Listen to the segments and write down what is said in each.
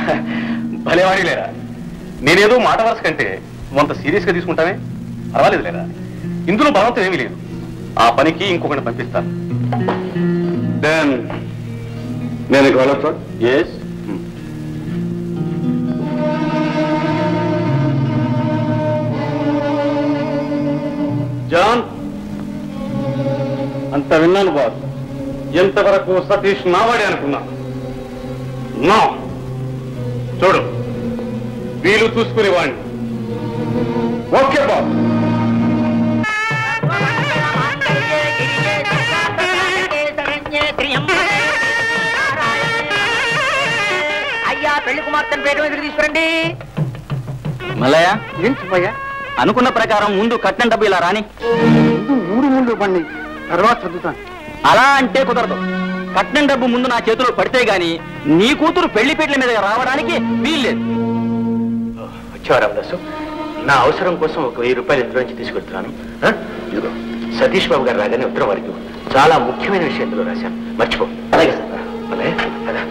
భలేవాడి లేరా నేనేదో మాట వరుస కంటే కొంత సీరియస్ గా తీసుకుంటానే పర్వాలేదు లేరా ఇందులో బలవంతం ఏమీ లేదు ఆ పనికి ఇంకొకటి పంపిస్తాను దెన్ నేను ఇక వెళ్ళొచ్చా ఎస్ జాన్ అంత విన్నాను బాస్ ఎంతవరకు సతీష్ నావాడే అనుకున్నా నా చూడు వీలు చూసుకునే వాడిని ఓకే బాస్ అయ్యా పెళ్లి కుమార్తెను పేట మీద తీసుకురండి మల్లయ్య ఏం సుబ్బయ్య అనుకున్న ప్రకారం ముందు కట్నం డబ్బు ఇలా రాని మూడు మూడు పండి తర్వాత చదువుతాను అలా అంటే కుదరదు కట్నం డబ్బు ముందు నా చేతిలో పడితే గాని నీ కూతురు పెళ్లి పీటల మీద రావడానికి వీల్లేదు వచ్చావా రామదాసు నా అవసరం కోసం ఒక వెయ్యి రూపాయలు ఇందులో నుంచి తీసుకెళ్తున్నాను ఆ? ఇదిగో సతీష్ బాబు గారు రాగానే ఉత్తరం వారికి ఇవ్వు. చాలా ముఖ్యమైన విషయం ఇందులో రాశాను మర్చిపో అలాగే సార్ అలాగే కదా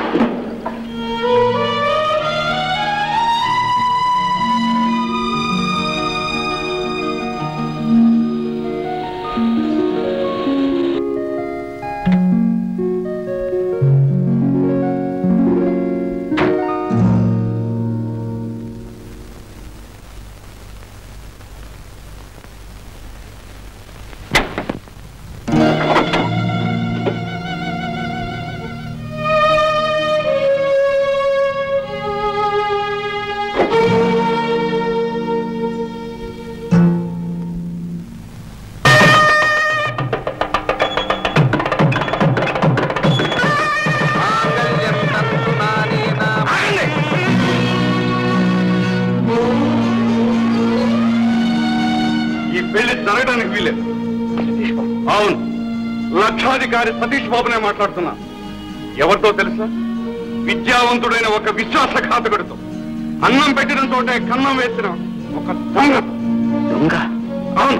ఈ పెళ్లి జరగడానికి వీలేదు అవును లక్షాధికారి సతీష్ బాబునే మాట్లాడుతున్నా ఎవరితో తెలుసా విద్యావంతుడైన ఒక విశ్వాసఘాతకుడితో అన్నం పెట్టిన తోటే కన్నం వేసిన ఒక దొంగ దొంగ అవును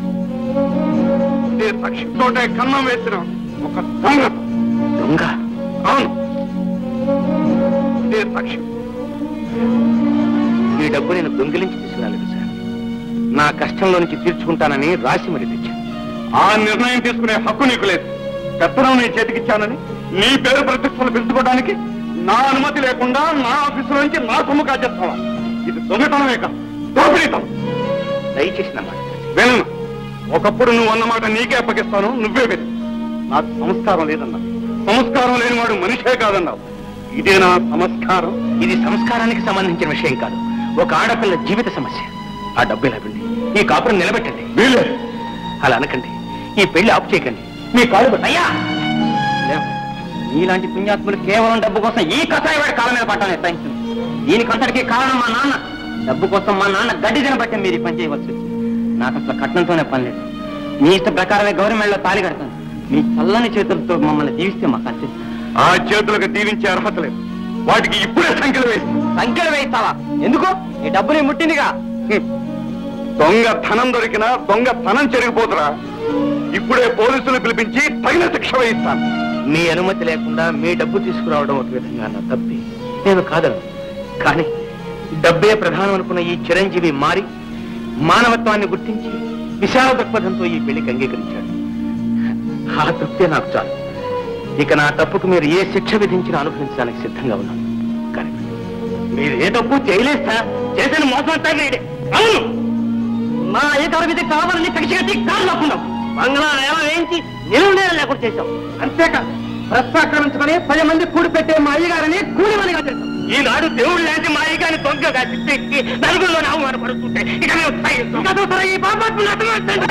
ఇదే సాక్షితోటే కన్నం వేసిన ఒక దొంగ దొంగ అవును ఇదే సాక్షి ఈ డబ్బు నేను దొంగిలించి తీసుకురాలేదు సార్ నా కష్టంలో నుంచి తీర్చుకుంటానని రాసి మరి తెచ్చాను ఆ నిర్ణయం తీసుకునే హక్కు నీకు లేదు పెత్తనం నీ చేతికిచ్చానని నీ పేరు ప్రతిష్టలు పెంచుకోవడానికి నా అనుమతి లేకుండా నా ఆఫీసు నుంచి నా సొమ్ము కాజేస్తావా ఇది దొంగతనమే కాదు దోపిడీతనం దయచేసి నా మాట వినను ఒకప్పుడు నువ్వు అన్నమాట నీకే అప్పగిస్తాను నువ్వే విను నాకు సంస్కారం లేదన్నా సంస్కారం లేనివాడు మనిషే కాదన్నావు ఇదే నా సంస్కారం ఇది సంస్కారానికి సంబంధించిన విషయం కాదు ఒక ఆడపిల్ల జీవిత సమస్య ఆ డబ్బు ఇలా పిండి ఈ కాపురం నిలబెట్టండి వీలే అలా అనకండి ఈ పెళ్లి ఆపు చేయకండి మీ కాలు పట్టు. అయ్యా లేవు. నీలాంటి పుణ్యాత్ములు కేవలం డబ్బు కోసం ఈ కషాయ వాడి కాలం మీద పట్టాలని నిర్ణయించింది దీనికంతటికీ కారణం మా నాన్న డబ్బు కోసం మా నాన్న గడ్డి తినబట్టే మీరు ఈ పని చేయవలసి వచ్చింది నాకు అసలు కట్నంతోనే పని లేదు మీ ఇష్ట ప్రకారమే గవర్నమెంట్లో తాళి కడతాను మీ చల్లని చేతులతో మమ్మల్ని దీవిస్తే మాకు అంతే ఆ చేతులకు దీవించే అర్హత లేదు వాటికి ఇప్పుడే సంఖ్యలు వేసి సంఖ్యలు వేయిస్తావా ఎందుకు ఈ డబ్బుని ముట్టిందిగా హ్మ్. దొంగ ధనం దొరికినా దొంగ ధనం చెరిగిపోతురా ఇప్పుడే పోలీసులు పిలిపించి తగిన శిక్ష వేయిస్తాను మీ అనుమతి లేకుండా మీ డబ్బు తీసుకురావడం ఒక విధంగా నా తప్పి నేను కాదను కానీ డబ్బే ప్రధానం అనుకున్న ఈ చిరంజీవి మారి మానవత్వాన్ని గుర్తించి విశాల దృక్పథంతో ఈ పెళ్లికి అంగీకరించాడు ఆ తృప్తే నాకు చాలు ఇక నా తప్పుకు మీరు ఏ శిక్ష విధించినా అనుభవించడానికి సిద్ధంగా ఉన్నాను కానీ మీరు ఏ తప్పు చేయలేదు సార్ చేసిన మోసం అంతా మీరే. అవును మా అధికార విధి కావాలని కక్ష కట్టి కాళ్ళు లాక్కున్నావు బంగ్లా నేల వేయించి నిలువ నేల లేకుండా చేశావు అంతేకాదు ప్రెస్ ఆక్రమించుకొని పది మంది కూడి పెట్టే మా అయ్యగారిని కూలి మనిగా చేశావు ఈనాడు దేవుడు లాంటి మా అయ్యగారిని దొంగగా చిత్తెక్కి నలుగురిలో అవమానపడుతుంటే ఇక మేము సహించం. ఇక చూస్తారా ఈ పాపాత్ములు అర్థమవుతుంది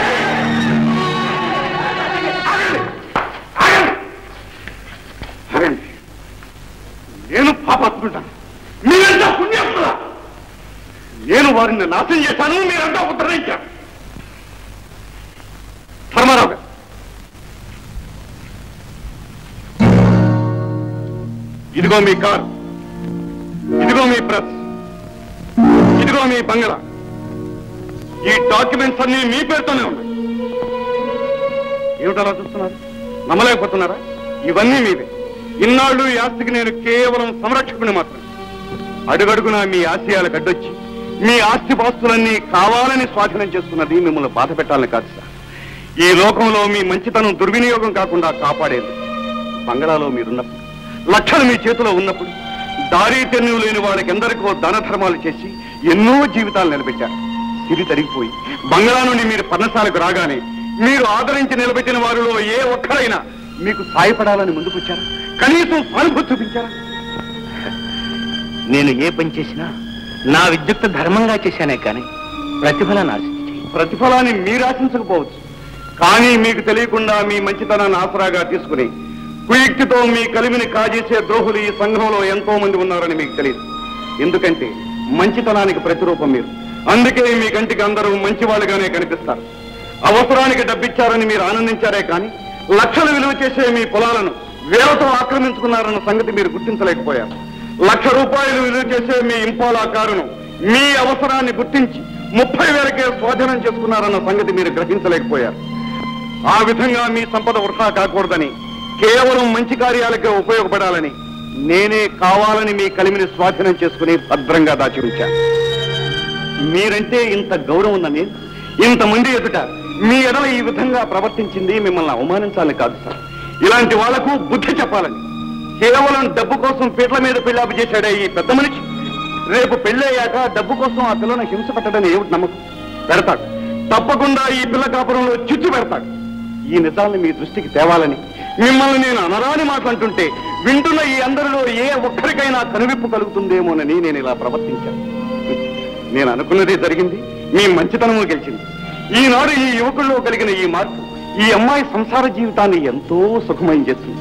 ఆగండి. నేను పాపాత్ముంటాను మీరంతా పుణ్యాత్ములా నేను వారిని నాశనం చేశాను మీరంతా ఉత్తరించారు ధర్మారావు గారు ఇదిగో మీ కారు ఇదిగో మీ ప్రెస్ ఇదిగో మీ బంగళా ఈ డాక్యుమెంట్స్ అన్ని మీ పేరుతోనే ఉన్నాయి ఏమిటలా చూస్తున్నారు నమ్మలేకపోతున్నారా ఇవన్నీ మీవే ఇన్నాళ్ళు ఈ ఆస్తికి నేను కేవలం సంరక్షకుని మాత్రమే అడుగడుగునా మీ ఆశయాలకు అడ్డొచ్చి మీ ఆస్తిపాస్తులన్నీ కావాలని స్వాధీనం చేసుకున్నది మిమ్మల్ని బాధ పెట్టాలని కాదు సార్ ఈ లోకంలో మీ మంచితనం దుర్వినియోగం కాకుండా కాపాడేది బంగళాలో మీరున్నప్పుడు లక్షలు మీ చేతిలో ఉన్నప్పుడు దారి తెన్ను లేని వాళ్ళకి ఎందరికో దాన ధర్మాలు చేసి ఎన్నో జీవితాలు నిలబెట్టారు సిరి తరిగిపోయి బంగళా నుండి మీరు పర్ణశాలకు రాగానే మీరు ఆదరించి నిలబెట్టిన వారిలో ఏ ఒక్కరైనా మీకు సాయపడాలని ముందుకొచ్చారా కనీసం సానుభూతి చూపించారా నేను ఏ పని చేసినా నా విద్యుక్త ధర్మంగా చేశానే కానీ ప్రతిఫలాన్ని ఆశించి ప్రతిఫలాన్ని మీరు ఆశించకపోవచ్చు కానీ మీకు తెలియకుండా మీ మంచితనాన్ని ఆసరాగా తీసుకుని కుయుక్తితో మీ కలిమిని కాజేసే ద్రోహులు ఈ సంఘంలో ఎంతో మంది ఉన్నారని మీకు తెలియదు ఎందుకంటే మంచితనానికి ప్రతిరూపం మీరు అందుకే మీ కంటికి అందరూ మంచి వాళ్ళుగానే కనిపిస్తారు అవసరానికి డబ్బిచ్చారని మీరు ఆనందించారే కానీ లక్షలు విలువ చేసే మీ పొలాలను వేలతో ఆక్రమించుకున్నారన్న సంగతి మీరు గుర్తించలేకపోయారు లక్ష రూపాయలు విలువ చేసే మీ ఇంపాలా కారును మీ అవసరాన్ని గుర్తించి ముప్పై వేలకే స్వాధీనం చేసుకున్నారన్న సంగతి మీరు గ్రహించలేకపోయారు ఆ విధంగా మీ సంపద వృధా కాకూడదని కేవలం మంచి కార్యాలకే ఉపయోగపడాలని నేనే కావాలని మీ కలిమిని స్వాధీనం చేసుకుని భద్రంగా దాచి ఉంచాను మీరంటే ఇంత గౌరవం ఉన్న నేను ఇంతమంది ఎదుట మీ ఎడల ఈ విధంగా ప్రవర్తించింది మిమ్మల్ని అవమానించాలని కాదు సార్ ఇలాంటి వాళ్లకు బుద్ధి చెప్పాలని కేవలం డబ్బు కోసం పీట్ల మీద పెళ్ళాపు చేశాడే ఈ పెద్ద మనిషి రేపు పెళ్ళయ్యాక డబ్బు కోసం ఆ పిల్లను హింస పెట్టడని ఏమిటి నమ్మకం పెడతాడు తప్పకుండా ఈ పిల్ల కాపురంలో చిచ్చు పెడతాడు ఈ నిజాన్ని మీ దృష్టికి తేవాలని మిమ్మల్ని నేను అనరాని మాట్లాడుతుంటే వింటున్న ఈ అందరిలో ఏ ఒక్కరికైనా కనువిప్పు కలుగుతుందేమోనని నేను ఇలా ప్రవర్తించాను నేను అనుకున్నదే జరిగింది మీ మంచితనము గెలిచింది ఈనాడు ఈ యువకుల్లో కలిగిన ఈ మార్పు ఈ అమ్మాయి సంసార జీవితాన్ని ఎంతో సుఖమయం చేస్తుంది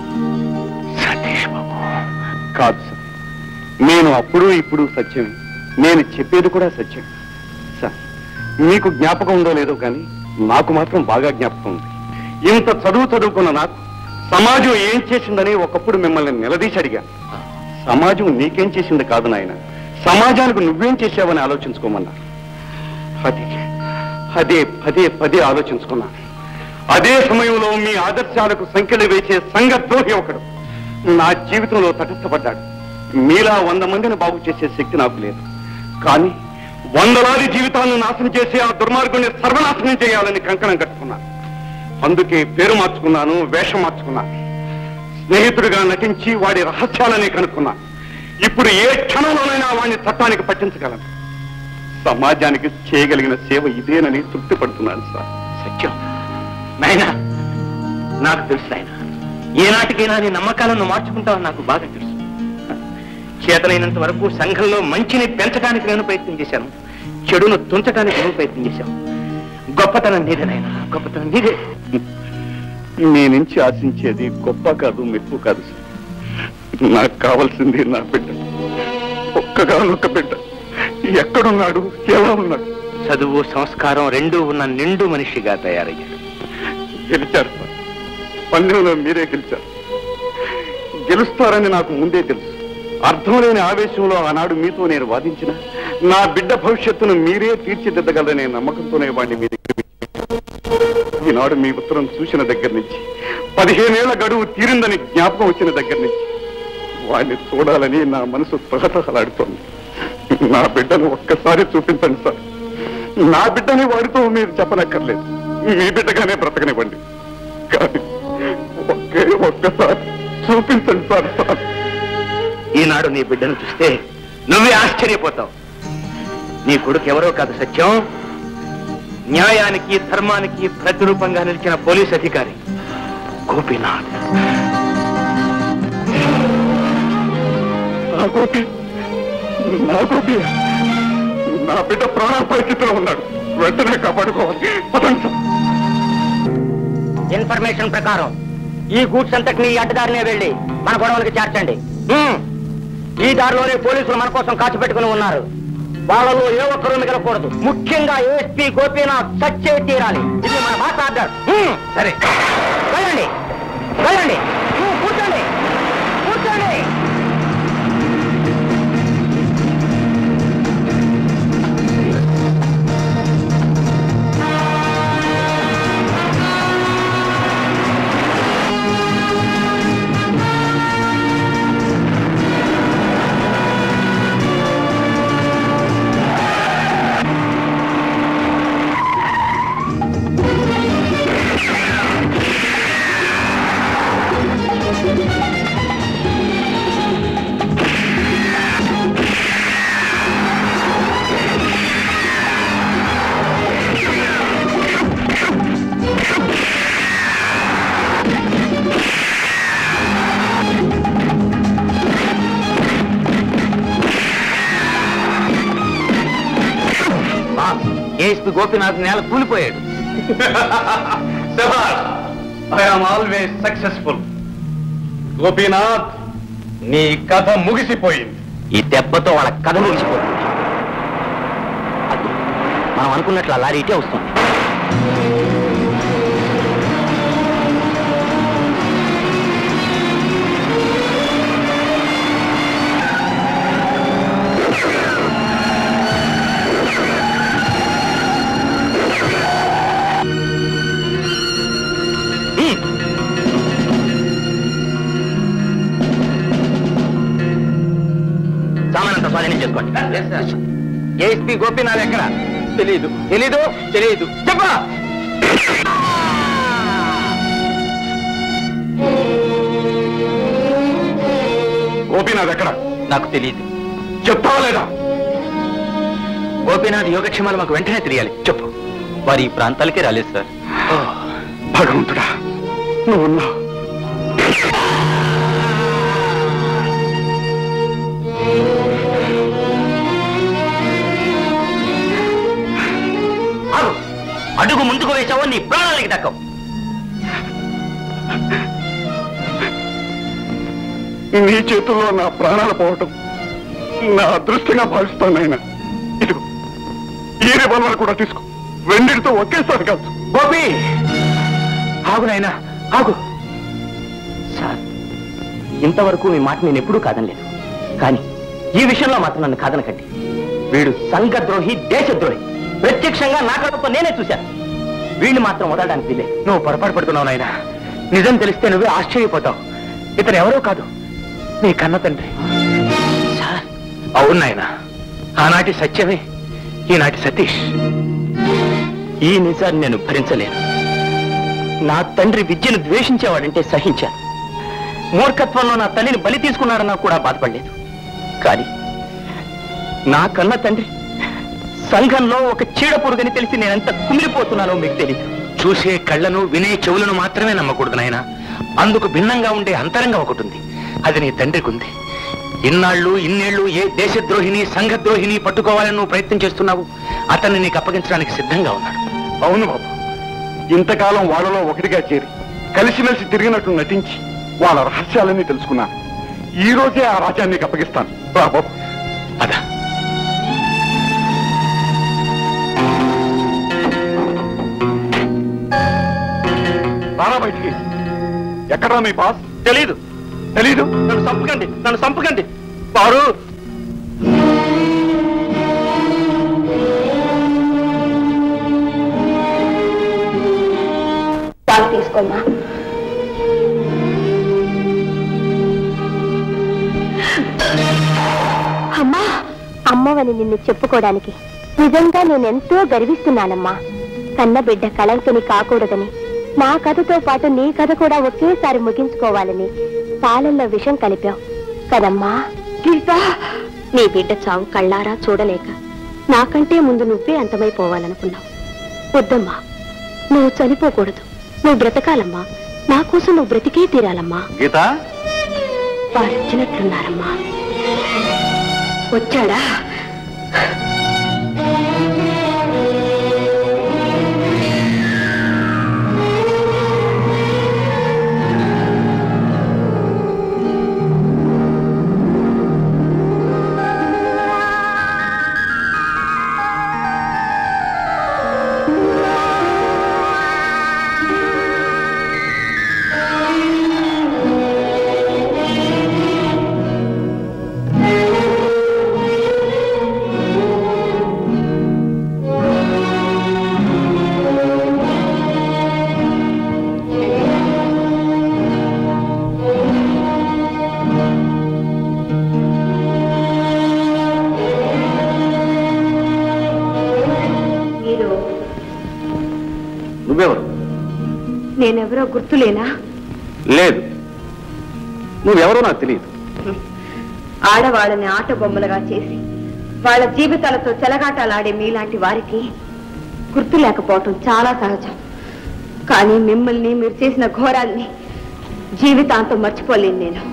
సతీష్ బాబు కాదు సార్ నేను అప్పుడు ఇప్పుడు సత్యమే నేను చెప్పేది కూడా సత్యం సార్ మీకు జ్ఞాపకం ఉందో లేదో కానీ నాకు మాత్రం బాగా జ్ఞాపకం ఉంది ఇంత చదువు చదువుకున్న నాకు సమాజం ఏం చేసిందని ఒకప్పుడు మిమ్మల్ని నిలదీసి అడిగా సమాజం నీకేం చేసింది కాదు నాయన సమాజానికి నువ్వేం చేశావని ఆలోచించుకోమన్నారు అదే అదే పదే పదే ఆలోచించుకున్నాను అదే సమయంలో మీ ఆదర్శాలకు సంఖ్యలు వేసే సంఘద్రోహి ఒకడు నా జీవితంలో తటస్థపడ్డాడు మీలా వంద మందిని బాగు చేసే శక్తి నాకు లేదు కానీ వందలాది జీవితాలను నాశనం చేసి ఆ దుర్మార్గుని సర్వనాశనం చేయాలని కంకణం కట్టుకున్నాను అందుకే పేరు మార్చుకున్నాను వేషం మార్చుకున్నాను స్నేహితుడిగా నటించి వాడి రహస్యాలని కనుక్కున్నాను ఇప్పుడు ఏ క్షణంలోనైనా వాడిని చట్టానికి పట్టించగలను సమాజానికి చేయగలిగిన సేవ ఇదేనని తృప్తి పడుతున్నాను సార్ సత్యం నాయనా నాకు తెలుసు నాయన ఏనాటికైనా నీ నమ్మకాలను మార్చుకుంటావని నాకు బాగా తెలుసు చేతనైనంత వరకు సంఘంలో మంచిని పెంచడానికి నేను ప్రయత్నం చేశాను చెడును తుంచడానికి నువ్వు ప్రయత్నం చేశావు గొప్పతనం నీదే నాయన గొప్పతనం నీదే నీ నుంచి ఆశించేది గొప్ప కాదు మెప్పు కాదు సార్ నాకు కావాల్సింది నా బిడ్డ ఒక్కగానొక్క బిడ్డ ఎక్కడున్నాడు ఎలా ఉన్నాడు చదువు సంస్కారం రెండూ ఉన్న నిండు మనిషిగా తయారయ్యాడు గెలిచారు సార్ పందెంలో మీరే గెలిచారు గెలుస్తారని నాకు ముందే తెలుసు అర్థం లేని ఆవేశంలో ఆనాడు మీతో నేను వాదించిన నా బిడ్డ భవిష్యత్తును మీరే తీర్చిదిద్దగలరనే నమ్మకంతోనే వాడిని మీ దగ్గర ఉంచాను. ఈనాడు మీ ఉత్తరం చూసిన దగ్గర నుంచి పదిహేనేళ్ల గడువు తీరిందని జ్ఞాపకం వచ్చిన దగ్గర నుంచి వాడిని చూడాలని నా మనసు తహతహలాడుతోంది నా బిడ్డను ఒక్కసారి చూపించండి సార్ నా బిడ్డని వాడితో మీరు చెప్పనక్కర్లేదు మీ బిడ్డగానే బ్రతకనివ్వండి కానీ ఒకే ఒక్కసారి చూపించండి సార్ సార్ ఈనాడు నీ బిడ్డను చూస్తే నువ్వే ఆశ్చర్యపోతావు నీ కొడుకు ఎవరో కాదు సత్యం న్యాయానికి ధర్మానికి ప్రతిరూపంగా నిలిచిన పోలీస్ అధికారి గోపీనాథ్ నా గోపి నా గోపి నా బిడ్డ ప్రాణ పరిస్థితిలో ఉన్నాడు వెంటనే కాపాడుకోవాలి పదండి సార్ ఇన్ఫర్మేషన్ ప్రకారం ఈ గూడ్స్ అంతటిని ఈ అడ్డదారినే వెళ్ళి మన గొడవలకి చేర్చండి హ్మ్. ఈ దారిలోనే పోలీసులు మన కోసం కాచి పెట్టుకుని ఉన్నారు వాళ్ళలో ఏ ఒక్కరూ మిగలకూడదు ముఖ్యంగా ఏఎస్పీ గోపీనాథ్ సచ్చే తీరాలి ఇది మన భాష ఆర్డర్ హ్మ్. సరే వెళ్ళండి వెళ్ళండి హ్మ్, కూర్చోండి కూర్చోండి ఆ ఏఎస్పి గోపీనాథ్ నేల కూలిపోయాడు ఐఎమ్ ఆల్వేస్ సక్సెస్ఫుల్ గోపీనాథ్ నీ కథ ముగిసిపోయింది ఈ దెబ్బతో వాళ్ళ కథ ముగిసిపోతుంది అది మనం అనుకున్నట్లు ఆ లారీ ఇటే వస్తుంది హ్మ్. సామానంతా స్వాధీనం చేసుకోండి ఏఎస్పీ గోపీనాథ్ ఎక్కడ తెలీదు తెలీదు తెలీదు చెప్పా గోపీనాథ్ ఎక్కడ నాకు తెలియదు చెప్తావా లేదా గోపీనాథ్ యోగక్షేమాలు మాకు వెంటనే తెలియాలి చెప్పు వారి ఈ ప్రాంతాలకే రాలేదు సార్ భగవంతుడా నువ్వు ఉన్నావు ఆగు. అడుగు ముందుకు వేసావో నీ ప్రాణాలకి దక్కవు నీ చేతుల్లో నా ప్రాణాలు పోవటం నా అదృష్టంగా భావిస్తాను ఆయన ఇదిగో ఈ రివాల్వర్ కూడా తీసుకో రెండిటితో ఒకేసారి కాదు గోపి ఆగు నాయనా ఆగు సార్ ఇంతవరకు మీ మాట నేను ఎప్పుడూ కాదనలేదు కానీ ఈ విషయంలో మాత్రం నన్ను కాదనకండి వీడు సంఘద్రోహి దేశద్రోహి ప్రత్యక్షంగా నా కళ్ళతో నేనే చూశాను వీడిని మాత్రం వదలడానికి వీలే నువ్వు పొరపాటు పడుతున్నావు నాయన నిజం తెలిస్తే నువ్వే ఆశ్చర్యపోతావు ఇతను ఎవరో కాదు నీ కన్న తండ్రి సార్ అవును నాయన ఆనాటి సత్యమే ఈనాటి సతీష్ ఈ నిజాన్ని నేను భరించలేను నా తండ్రి విద్యను ద్వేషించేవాడంటే సహించాను మూర్ఖత్వంలో నా తల్లిని బలి తీసుకున్నాడన్నా కూడా బాధపడలేదు కానీ నా కన్న తండ్రి సంఘంలో ఒక చీడ పురుగని తెలిసి నేనెంత కుమిలిపోతున్నానో మీకు తెలియదు చూసే కళ్ళను వినే చెవులను మాత్రమే నమ్మకూడదు నాయన అందుకు భిన్నంగా ఉండే అంతరంగా ఒకటి ఉంది అది నీ తండ్రికి ఉంది ఇన్నాళ్ళు ఇన్నేళ్లు ఏ దేశద్రోహిని సంఘద్రోహిని పట్టుకోవాలని నువ్వు ప్రయత్నం చేస్తున్నావు అతన్ని నీకు అప్పగించడానికి సిద్ధంగా ఉన్నాడు అవును బాబు ఇంతకాలం వాళ్ళలో ఒకటిగా చేరి కలిసిమెలిసి తిరిగినట్టు నటించి వాళ్ళ రహస్యాలన్నీ తెలుసుకున్నాను ఈ రోజే ఆ రాజ్యాన్ని నీకు అప్పగిస్తాను రా బాబు అదా రారా బయటికి ఎక్కడా మీ పాస్ తెలీదు తెలీదు నన్ను చంపకండి నన్ను చంపకండి వారు పాలు తీసుకోమ్మా అమ్మా అమ్మవని నిన్ను చెప్పుకోవడానికి నిజంగా నేనెంతో గర్విస్తున్నానమ్మా కన్న బిడ్డ కళంకిని కాకూడదని నా కథతో పాటు నీ కథ కూడా ఒకేసారి ముగించుకోవాలని పాలల్లో విషం కలిపావు కదమ్మా గీత నీ బిడ్డ చావు కళ్ళారా చూడలేక నాకంటే ముందు నువ్వే అంతమైపోవాలనుకున్నావు వద్దమ్మా నువ్వు చనిపోకూడదు నువ్వు బ్రతకాలమ్మా నా కోసం నువ్వు బ్రతికే తీరాలమ్మా గీత వారు వచ్చినట్లున్నారమ్మా వచ్చాడా మీరు నువ్వెవరు నేనెవరో గుర్తులేనా లేదు నువ్వెవరో నాకు తెలియదు ఆడవాళ్ళని ఆట బొమ్మలుగా చేసి వాళ్ళ జీవితాలతో చెలగాటాలాడే మీలాంటి వారికి గుర్తు లేకపోవటం చాలా సహజం కానీ మిమ్మల్ని మీరు చేసిన ఘోరాల్ని జీవితాంతం మర్చిపోలేను నేను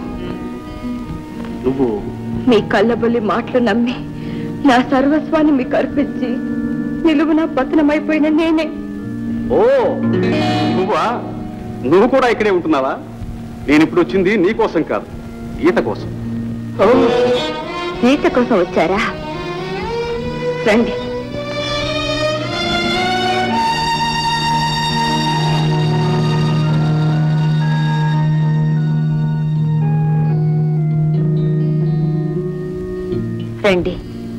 నువ్వు మీ కళ్ళబొల్లి మాటలు నమ్మి నా సర్వస్వాన్ని మీకు అర్పించి నిలువున పతనమైపోయిన నేనే ఓ నువ్వా నువ్వు కూడా ఇక్కడే ఉంటున్నావా నేను ఇప్పుడు వచ్చింది నీ కోసం కాదు గీత కోసం ఓ గీత కోసం వచ్చారా రండి రండి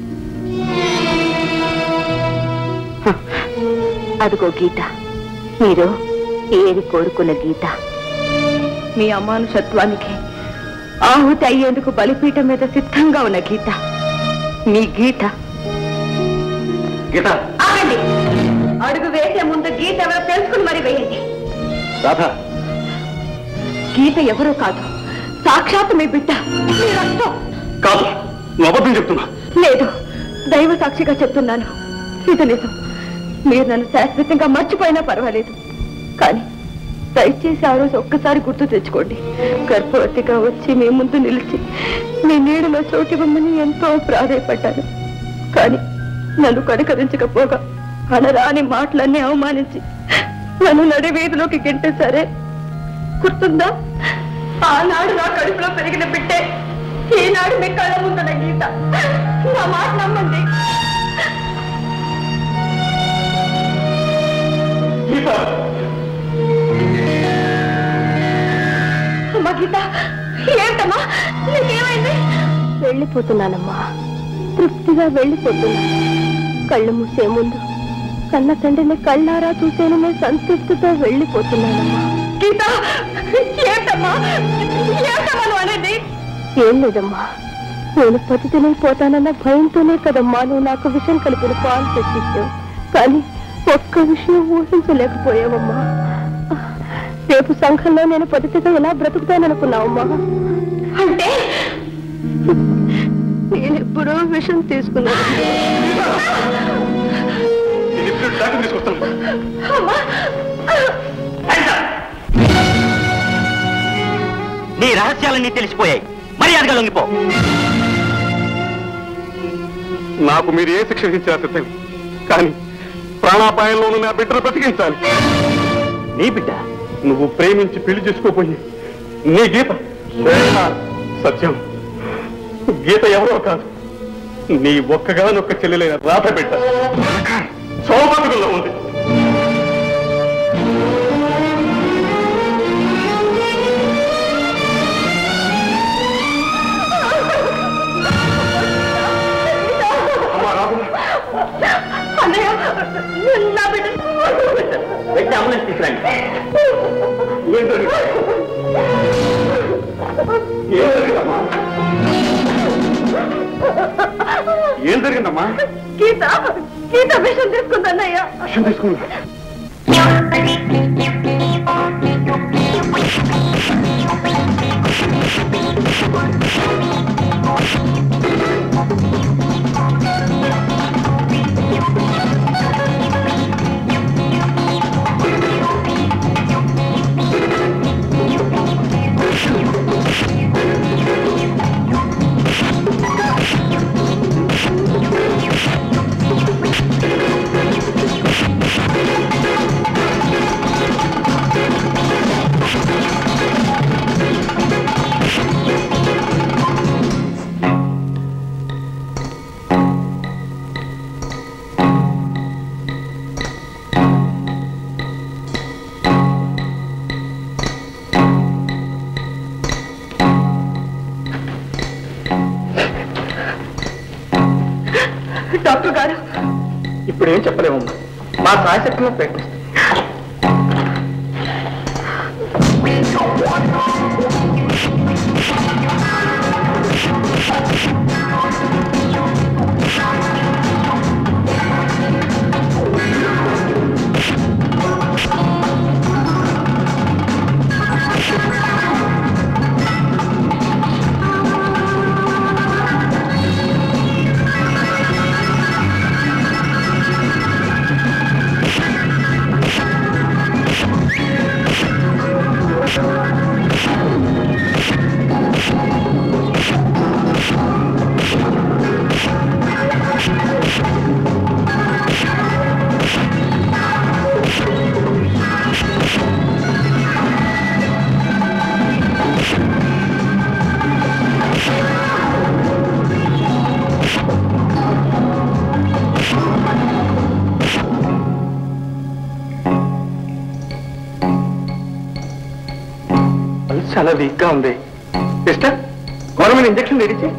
హ, అదిగో గీత మీరు ఏది కోరుకున్న గీత మీ అమానుషత్వానికి ఆహుతి అయ్యేందుకు బలిపీఠం మీద సిద్ధంగా ఉన్న గీత మీ గీత గీత ఆగండి అడుగు వేసే ముందు గీత ఎవరో తెలుసుకుని మరి వేయండి రాధా గీత ఎవరో కాదు సాక్షాత్ మీ బిడ్డ మీ రక్తం కాదు నువ్వు అబద్ధం చెప్తున్నా లేదు దైవ సాక్షిగా చెప్తున్నాను ఇది నిజం మీరు నన్ను శాశ్వతంగా మర్చిపోయినా పర్వాలేదు కానీ దయచేసి ఆ రోజు ఒక్కసారి గుర్తు తెచ్చుకోండి గర్భవతిగా వచ్చి మీ ముందు నిలిచి మీ నీడలో చోటివ్వమని ఎంతో ప్రాధాయపడ్డాను కానీ నన్ను కనుకరించకపోగా అనరాని మాటలన్నీ అవమానించి నన్ను నడి వీధిలోకి గెంటేశారే గుర్తుందా ఆనాడు నా కడుపులో పెరిగిన బిడ్డే ఈనాడు మీ కళ్ళ ముందున్న గీత నా మాట నమ్మండి గీత అమ్మా గీత ఏంటమ్మా నీకేమైంది వెళ్ళిపోతున్నానమ్మా తృప్తిగా వెళ్ళిపోతున్నా కళ్ళు మూసే ముందు కన్న తండ్రిని కళ్ళారా చూసేననే సంతృప్తితో వెళ్ళిపోతున్నానమ్మా గీత ఏంటమ్మా ఏంటమ్మా నువ్వు అనేది ఏం లేదమ్మా నేను పతితనైపోతానన్న భయంతోనే కదమ్మా నువ్వు నాకు విషయం కలిపిన పాలు తెచ్చిచ్చావు కానీ ఒక్క విషయం ఊహించలేకపోయావమ్మా రేపు సంఘంలో నేను పద్ధతిగా ఎలా బ్రతుకుతాననుకున్నావమ్మా అంటే నేను ఎప్పుడో విషం తీసుకున్నాను నేను ఇప్పుడు డాక్టర్ తీసుకొస్తాను నీ రహస్యాలన్నీ తెలిసిపోయాయి మర్యాదగా లొంగిపో నాకు మీరు ఏ శిక్ష విధించారు సిద్ధం కానీ ప్రాణాపాయంలోనూ నా బిడ్డను బ్రతికించాలి నీ బిడ్డ నువ్వు ప్రేమించి పెళ్లి చేసుకోపోయి నీ గీత సత్యం గీత ఎవరో కాదు నీ ఒక్కగానొక్క చెల్లెలైన రాధ బిడ్డ సౌభాగ్యంలో ఉంది అమ్మా రాధ అన్నయ్య నా బిడ్డ వెంటనే అంబులెన్స్ తీసుకురండి ఏం జరిగింది? ఏం జరిగిందమ్మా ఏం జరిగిందమ్మా గీత గీత విషం తీసుకుందన్నయ్య విషయం తీసుకుందా డాక్టర్ గారు ఇప్పుడు ఏం చెప్పలేమమ్మా మా సాయశక్తిలో ప్రయత్నిస్తాం ఆ చాలా వీక్ గా ఉంది సిస్టర్ గవర్నమెంట్ ఇంజక్షన్ తెరిచి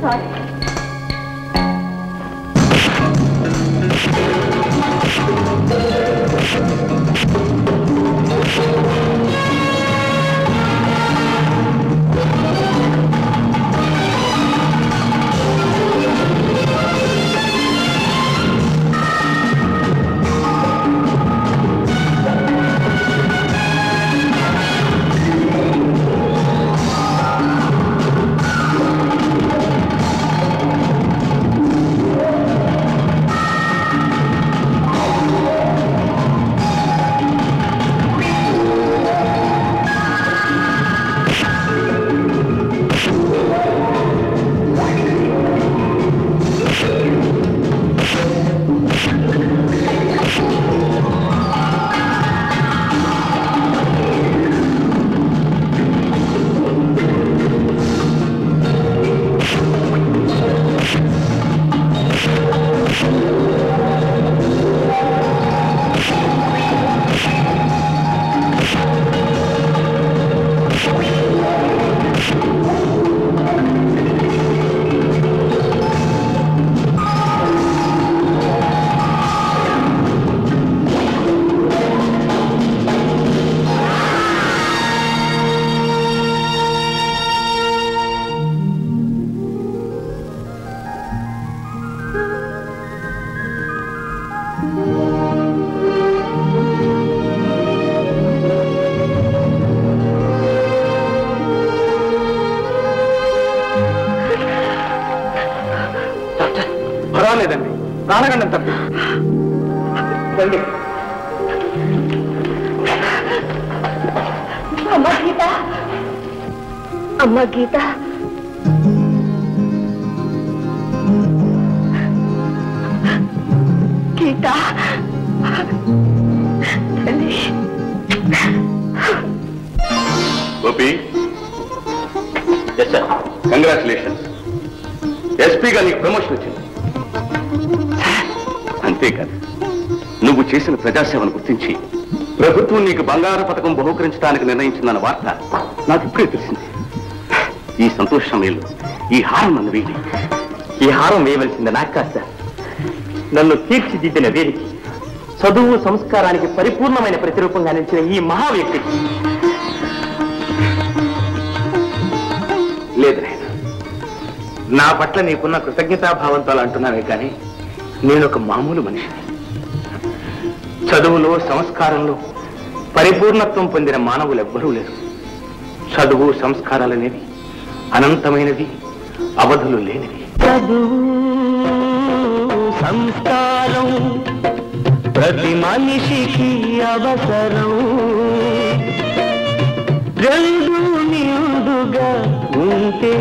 పర్వాలేదండి ప్రాణగండం తప్పి రండి అమ్మ గీత అమ్మ గీత గీత తల్లి గోపి ఎస్ సార్ కంగ్రాచులేషన్స్ ఎస్పీగా నీకు ప్రమోషన్ వచ్చింది అంతేకాదు నువ్వు చేసిన ప్రజాసేవను గుర్తించి ప్రభుత్వం నీకు బంగారు పథకం బహుకరించడానికి నిర్ణయించిందన్న వార్త నాకు ఇప్పుడే తెలిసింది ఈ సంతోష సమయంలో ఈ హారం నన్ను వేయి ఈ హారం వేయవలసింది నాకు కాదు సార్ నన్ను తీర్చిదిద్దిన వీరికి చదువు సంస్కారానికి పరిపూర్ణమైన ప్రతిరూపంగా నిలిచిన ఈ మహా వ్యక్తికి లేదు నాయన నా పట్ల నీకున్న కృతజ్ఞతాభావంతో అలా అంటున్నావే కానీ నేను ఒక మామూలు మనిషిని చదువులో సంస్కారంలో పరిపూర్ణత్వం పొందిన మానవులు ఎవ్వరూ లేరు చదువు సంస్కారాలనేవి అనంతమైనవి అవధులు లేనివి సంస్కారం ప్రతి మనిషికి అవసరం రెండు నిండుగా ఉంటే